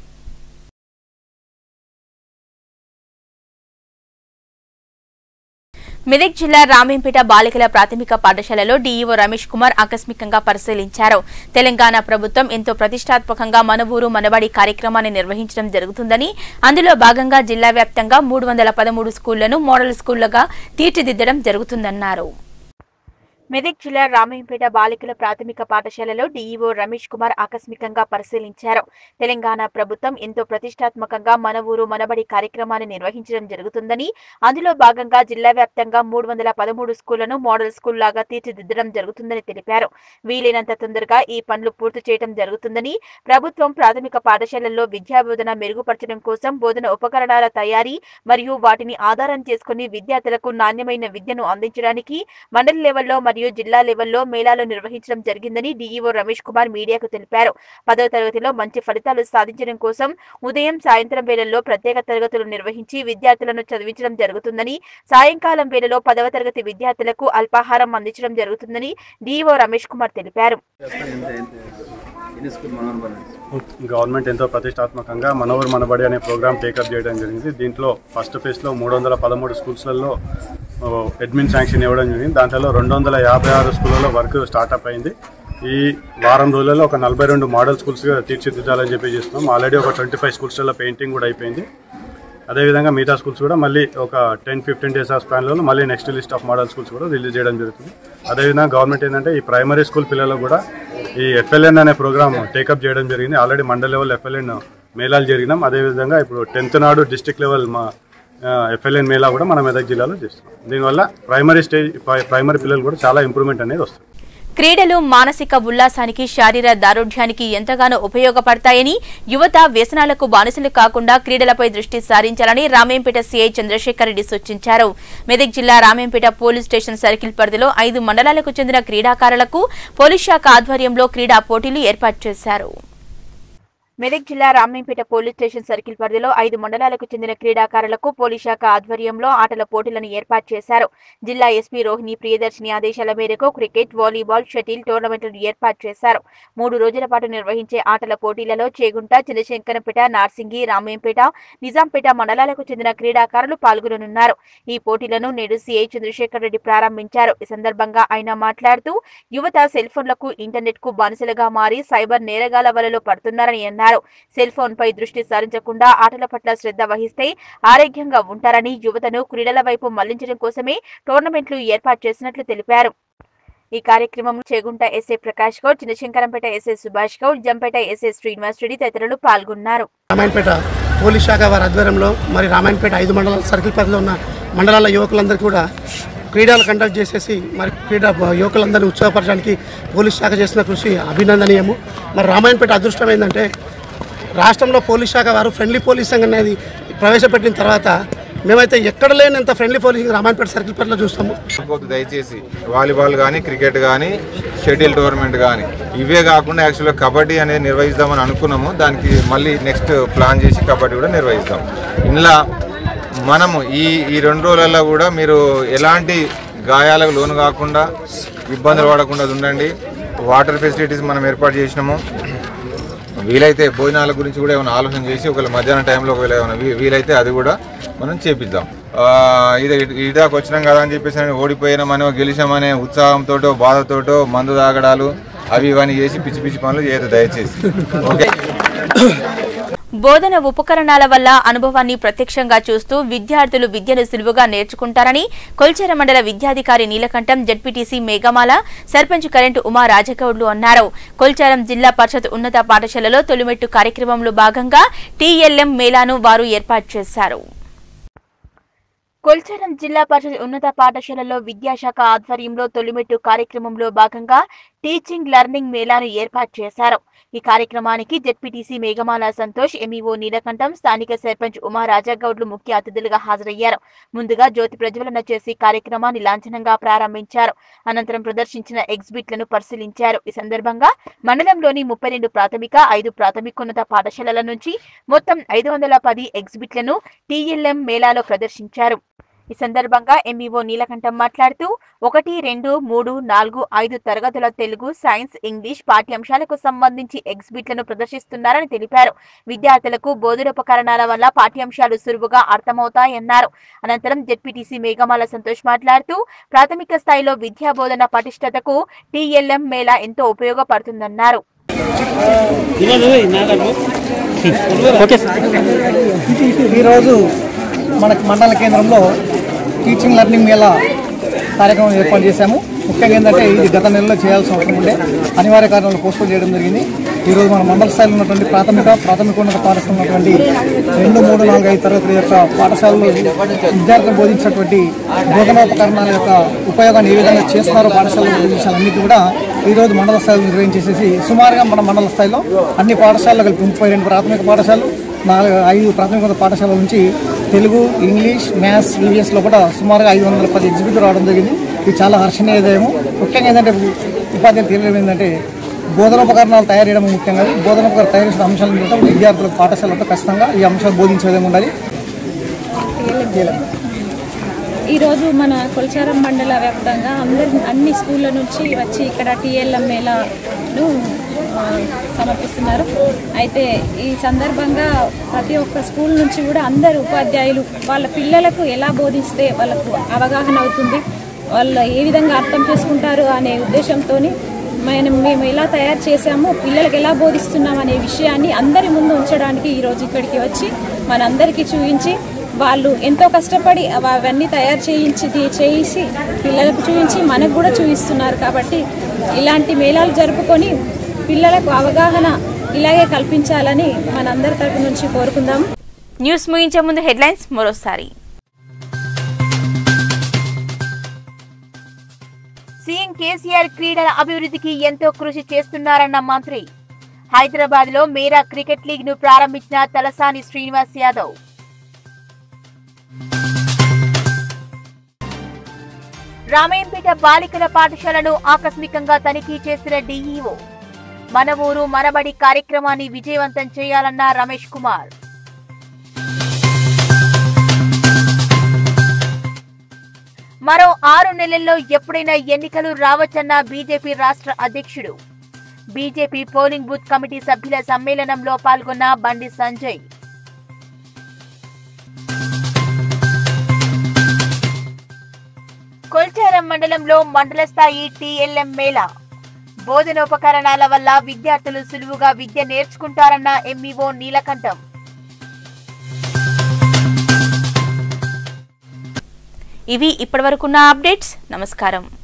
మెదక్ జిల్లా రామేంపేట బాలికల ప్రాథమిక పాఠశాలలో డీఈఓ రమేష్ కుమార్ ఆకస్మికంగా పరిశీలించారు తెలంగాణ ప్రభుత్వం ఎంతో ప్రతిష్టాత్మకంగా మన ఊరు మనబడి కార్యక్రమాన్ని నిర్వహించడం జరుగుతుందని అందులో భాగంగా జిల్లా వ్యాప్తంగా మూడు వందల పదమూడు స్కూళ్లను మోడల్ స్కూళ్లుగా తీర్చిదిద్దడం జరుగుతుందన్నారు మెదక్ జిల్లా రామయ్యంపేట బాలికల ప్రాథమిక పాఠశాలలో డీఈఓ రమేష్ కుమార్ ఆకస్మికంగా పరిశీలించారు తెలంగాణ ప్రభుత్వం ఎంతో ప్రతిష్టాత్మకంగా మన ఊరు మనబడి కార్యక్రమాన్ని నిర్వహించడం జరుగుతుందని అందులో భాగంగా జిల్లా వ్యాప్తంగా మూడు వందల పదమూడు స్కూళ్లను మోడల్ స్కూల్ లాగా తీర్చిదిద్దడం జరుగుతుందని తెలిపారు వీలైనంత తొందరగా ఈ పనులు పూర్తి చేయడం జరుగుతుందని ప్రభుత్వం ప్రాథమిక పాఠశాలల్లో విద్యాబోధన మెరుగుపరచడం కోసం బోధన ఉపకరణాల తయారీ మరియు వాటిని ఆధారం చేసుకుని విద్యార్థులకు నాణ్యమైన విద్యను అందించడానికి మండల లెవెల్లో మరియు జిల్లా లెవెల్లో మేళాలు నిర్వహించడం జరిగిందని డీఈఓ రమేష్ కుమార్ మీడియాకు తెలిపారు పదవ తరగతిలో మంచి ఫలితాలు సాధించడం కోసం ఉదయం సాయంత్రం వేళల్లో ప్రత్యేక తరగతులు నిర్వహించి విద్యార్థులను చదివించడం జరుగుతుందని సాయంకాలం వేళలో పదవ తరగతి విద్యార్థులకు అల్పాహారం అందించడం జరుగుతుందని డీఈఓ రమేష్ కుమార్ తెలిపారు గవర్నమెంట్ ఎంతో ప్రతిష్టాత్మకంగా మనవరు మనబడి అనే ప్రోగ్రామ్ టేకప్ చేయడం జరిగింది దీంట్లో ఫస్ట్ ఫేజ్లో మూడు వందల పదమూడు స్కూల్స్లలో అడ్మిన్ శాంక్షన్ ఇవ్వడం జరిగింది దాంట్లో రెండు వందల యాభై ఆరు స్కూళ్ళలో వర్క్ స్టార్ట్అప్ అయింది ఈ వారం రోజులలో ఒక నలభై రెండు మోడల్ స్కూల్స్గా తీర్చిదిద్దాలని చెప్పి చేస్తున్నాం ఆల్రెడీ ఒక ట్వంటీ ఫైవ్ స్కూల్స్లో పెయింటింగ్ కూడా అయిపోయింది అదేవిధంగా మిగతా స్కూల్స్ కూడా మళ్ళీ ఒక టెన్ ఫిఫ్టీన్ డేస్ ఆఫ్ స్పాన్లో మళ్ళీ next list of model schools కూడా రిలీజ్ చేయడం జరుగుతుంది అదేవిధంగా గవర్నమెంట్ ఏంటంటే ఈ ప్రైమరీ స్కూల్ పిల్లలకు కూడా ఈ ఎఫ్ఎల్ఎన్ అనే ప్రోగ్రామ్ టేకప్ చేయడం జరిగింది ఆల్రెడీ మండల్ లెవెల్ ఎఫ్ఎల్ఎన్ మేళాలు జరిగినాం అదేవిధంగా ఇప్పుడు టెన్త్ నాడు డిస్టిక్ లెవెల్ మా ఎఫ్ఎల్ఎన్ మేళా కూడా మన మెదక్ జిల్లాలో చేస్తున్నాం దీనివల్ల ప్రైమరీ స్టేజ్ ప్రైమరీ పిల్లలు కూడా చాలా ఇంప్రూవ్మెంట్ అనేది వస్తుంది క్రీడలు మానసిక ఉల్లాసానికి శారీర దారుఢ్యానికి ఎంతగానో ఉపయోగపడతాయని యువత వ్యసనాలకు బానిసలు కాకుండా క్రీడలపై దృష్టి సారించాలని రామేంపేట సీఐ చంద్రశేఖర్ రెడ్డి సూచించారు మెదక్ జిల్లా రామేంపేట పోలీస్ స్టేషన్ సర్కిల్ పరిధిలో ఐదు మండలాలకు చెందిన క్రీడాకారులకు పోలీస్ శాఖ ఆధ్వర్యంలో క్రీడా పోటీలు ఏర్పాటు చేశారు మెదక్ జిల్లా రామేంపేట పోలీస్ స్టేషన్ సర్కిల్ పరిధిలో ఐదు మండలాలకు చెందిన క్రీడాకారులకు పోలీస్ శాఖ ఆధ్వర్యంలో ఆటల పోటీలను ఏర్పాటు చేశారు జిల్లా ఎస్పీ రోహిణి ప్రియదర్శిని ఆదేశాల మేరకు క్రికెట్ వాలీబాల్ షటిల్ టోర్నమెంట్లను ఏర్పాటు చేశారు మూడు రోజుల పాటు నిర్వహించే ఆటల పోటీలలో చేగుంట చంద్రశంకరంపేట నార్సింగి రామేంపేట నిజాంపేట మండలాలకు చెందిన క్రీడాకారులు పాల్గొననున్నారు ఈ పోటీలను నేడు సీఐ చంద్రశేఖర్ రెడ్డి ప్రారంభించారు ఈ సందర్భంగా ఆయన మాట్లాడుతూ యువత సెల్ ఫోన్లకు ఇంటర్నెట్ కు బానిసలుగా మారి సైబర్ నేరగాల వలలో పడుతున్నారని అన్నారు సెల్ ఫోన్ పై దృష్టి సారించకుండా ఆటల పట్ల శ్రద్ధ వహిస్తే ఆరోగ్యంగా ఉంటారని యువతను క్రీడల వైపు మళ్లించడం కోసమే టోర్నమెంట్లు ఏర్పాటు చేసినట్లు తెలిపారు ఈ కార్యక్రమంలో Chegunta SA Prakash Goud Chinnashankarampet SA Subhash Goud Jampet SA Srinivas Reddy తదితరులు పాల్గొన్నారు రామాయణపేట పోలీస్ శాఖ వారి ఆధ్వర్యంలో మరి రామాయణపేట ఐదు మండలాల సర్కిల్ పరిధిలో ఉన్న మండలాల యువకులందరికీ కూడా క్రీడలు కండక్ట్ చేసేసి మరి క్రీడా యువకులందరినీ ఉత్సాహపరచడానికి పోలీస్ శాఖ చేసిన కృషి అభినందనీయము మరి రామాయణపేట అదృష్టం ఏంటంటే రాష్ట్రంలో పోలీస్ శాఖ వారు ఫ్రెండ్లీ పోలీసింగ్ అనేది ప్రవేశపెట్టిన తర్వాత మేమైతే ఎక్కడ లేనంత ఫ్రెండ్లీ పోలీసింగ్ రామాయణపేట సర్కిల్ పరిధిలో చూస్తాము పోతే దయచేసి వాలీబాల్ కానీ క్రికెట్ కానీ షటిల్ టోర్నమెంట్ కానీ ఇవే కాకుండా యాక్చువల్గా కబడ్డీ అనేది నిర్వహిద్దామని అనుకున్నాము దానికి మళ్ళీ నెక్స్ట్ ప్లాన్ చేసి కబడ్డీ కూడా నిర్వహిస్తాం ఇందులో మనము ఈ ఈ రెండు రోజులలో కూడా మీరు ఎలాంటి గాయాలకు లోను కాకుండా ఇబ్బందులు పడకుండా ఉండండి వాటర్ ఫెసిలిటీస్ మనం ఏర్పాటు చేసినాము వీలైతే భోజనాల గురించి కూడా ఏమైనా ఆలోచన చేసి ఒకవేళ మధ్యాహ్నం టైంలో ఒకవేళ ఏమైనా వీ- వీలైతే అది కూడా మనం చేపిద్దాం ఆ, ఇది ఇదాకా వచ్చినాం కదా అని చెప్పేసి అని ఓడిపోయినామనో గెలిచామనే ఉత్సాహంతోటో బాధతోటో మందు తాగడాలు అవి ఇవన్నీ చేసి పిచ్చి పిచ్చి పనులు చేయదు దయచేసి ఓకే బోధన ఉపకరణాల వల్ల అనుభవాన్ని ప్రత్యక్షంగా చూస్తూ విద్యార్థులు విద్యను సులువుగా నేర్చుకుంటారని కొల్చెర మండల విద్యాధికారి నీలకంఠం జడ్పీటీసీ మేఘమాల సర్పంచ్ కరెంటు ఉమా రాజగౌడ్లు అన్నారు కొల్చారం జిల్లా పరిషత్ ఉన్నత పాఠశాలలో తొలిమెట్టు కార్యక్రమంలో భాగంగా టీఎల్ఎం మేళాను వారు ఏర్పాటు చేశారు కొల్చారం జిల్లా పరిషత్ ఉన్నత పాఠశాలలో విద్యాశాఖ ఆధ్వర్యంలో తొలిమెట్టు కార్యక్రమంలో భాగంగా టీచింగ్ లెర్నింగ్ మేళాను ఏర్పాటు చేశారు ఈ కార్యక్రమానికి జెడ్పీటీసీ మేఘమాల సంతోష్ ఎంఈఓ నీలకంఠం స్థానిక సర్పంచ్ ఉమా రాజాగౌడ్లు ముఖ్య అతిథులుగా హాజరయ్యారు ముందుగా జ్యోతి ప్రజ్వలన చేసి కార్యక్రమాన్ని లాంఛనంగా ప్రారంభించారు అనంతరం ప్రదర్శించిన ఎగ్జిబిట్లను పరిశీలించారు ఈ సందర్భంగా మండలంలోని ముప్పై రెండు ప్రాథమిక ఐదు ప్రాథమికోన్నత పాఠశాలల నుంచి మొత్తం ఐదు వందల పది ఎగ్జిబిట్లను టీఎల్ఎం మేళాలో ప్రదర్శించారు ఈ సందర్భంగా ఎంఈఓ నీలకంఠం మాట్లాడుతూ ఒకటి రెండు మూడు నాలుగు ఐదు తరగతుల తెలుగు సైన్స్ ఇంగ్లీష్ పాఠ్యాంశాలకు సంబంధించి ఎగ్జిబిట్లను ప్రదర్శిస్తున్నారని తెలిపారు విద్యార్థులకు బోధనోపకరణాల వల్ల పాఠ్యాంశాలు సులువుగా అర్థమవుతాయన్నారు అనంతరం జెడ్పీటీసీ మేఘమాల సంతోష్ మాట్లాడుతూ ప్రాథమిక స్థాయిలో విద్యా బోధన పటిష్టతకు టీఎల్ఎం మేళా ఎంతో ఉపయోగపడుతుందన్నారు ఈరోజు మన మండల కేంద్రంలో టీచింగ్ లెర్నింగ్ మేళా కార్యక్రమం ఏర్పాటు చేశాము ముఖ్యంగా ఏంటంటే ఇది గత నెలలో చేయాల్సిన అవసరం ఉండే అనివార్య కారణాలు పోస్ట్పోన్ చేయడం జరిగింది ఈరోజు మన మండల స్థాయిలో ఉన్నటువంటి ప్రాథమిక ప్రాథమికోన్నత పాఠశాల ఉన్నటువంటి రెండు మూడు నాలుగు ఐదు తరగతుల యొక్క పాఠశాలలో విద్యార్థులు బోధించినటువంటి బోధనోపకరణాల యొక్క ఉపయోగాన్ని ఏ విధంగా చేస్తున్నారో పాఠశాలలో బోధించాలన్నిటి కూడా ఈరోజు మండల స్థాయిలో నిర్వహించేసేసి సుమారుగా మన మండల స్థాయిలో అన్ని పాఠశాలలు కలిపి ముప్పై రెండు ప్రాథమిక పాఠశాలలు నాలుగు ఐదు ప్రాథమిక పాఠశాలల నుంచి తెలుగు ఇంగ్లీష్ మ్యాథ్స్ ఈవీఎస్లో కూడా సుమారుగా ఐదు వందల పది ఎగ్జిబిట్ రావడం జరిగింది ఇది చాలా హర్షణీయదేమో ముఖ్యంగా ఏంటంటే ఉపాధ్యాయులు తెలియడం ఏంటంటే బోధనోపకరణాలు తయారు చేయడం ముఖ్యం కాదు బోధనోపకరణ తయారు చేసిన అంశాలను కూడా విద్యార్థులకు పాఠశాలలో ఖచ్చితంగా ఈ అంశాలు బోధించే విధంగా ఉండాలి ఈరోజు మన కొల్చారం మండల వ్యాప్తంగా అందరి అన్ని స్కూళ్ళ నుంచి వచ్చి ఇక్కడ టీఎల్ఎం మేళను ఆ, సమర్పిస్తున్నారు అయితే ఈ సందర్భంగా ప్రతి ఒక్క స్కూల్ నుంచి కూడా అందరు ఉపాధ్యాయులు వాళ్ళ పిల్లలకు ఎలా బోధిస్తే వాళ్ళకు అవగాహన అవుతుంది వాళ్ళు ఏ విధంగా అర్థం చేసుకుంటారు అనే ఉద్దేశంతో మనం మేము ఎలా తయారు చేసామో పిల్లలకు ఎలా బోధిస్తున్నాం అనే విషయాన్ని అందరి ముందు ఉంచడానికి ఈరోజు ఇక్కడికి వచ్చి మనందరికీ చూపించి వాళ్ళు ఎంతో కష్టపడి అవ- అవన్నీ తయారు చేయించి ది- చేసి పిల్లలకు చూపించి మనకు కూడా చూపిస్తున్నారు కాబట్టి ఇలాంటి మేళాలు జరుపుకొని పిల్లలకు అవగాహన ఇలాగే కల్పించాలని మనందరి తరపు నుంచి కోరుకుందాం న్యూస్ ముగించే ముందు హెడ్లైన్స్ మరోసారి సీఎం కేసీఆర్ క్రీడల అభివృద్ధికి ఎంతో కృషి చేస్తున్నారన్న మంత్రి హైదరాబాద్ లో మేరా క్రికెట్ లీగ్ ను ప్రారంభించిన తలసాని శ్రీనివాస్ యాదవ్ రామయ్యంపేట బాలికల పాఠశాలను ఆకస్మికంగా తనిఖీ చేసిన డీఈఓ మన ఊరు మనబడి కార్యక్రమాన్ని విజయవంతం చేయాలన్న రమేష్ కుమార్ మరో ఆరు నెలల్లో ఎప్పుడైనా ఎన్నికలు రావచ్చన్న బీజేపీ రాష్ట్ర అధ్యక్షుడు బీజేపీ పోలింగ్ బూత్ కమిటీ సభ్యుల సమ్మేళనంలో పాల్గొన్న బండి సంజయ్ కొల్చారం మండలంలో మండల స్థాయి టీఎల్ఎం మేళా బోధనోపకరణాల వల్ల విద్యార్థులు సులువుగా విద్య నేర్చుకుంటారన్న ఎంఈఓ నీలకంఠం ఇవి ఇప్పటివరకున్న అప్డేట్స్ నమస్కారం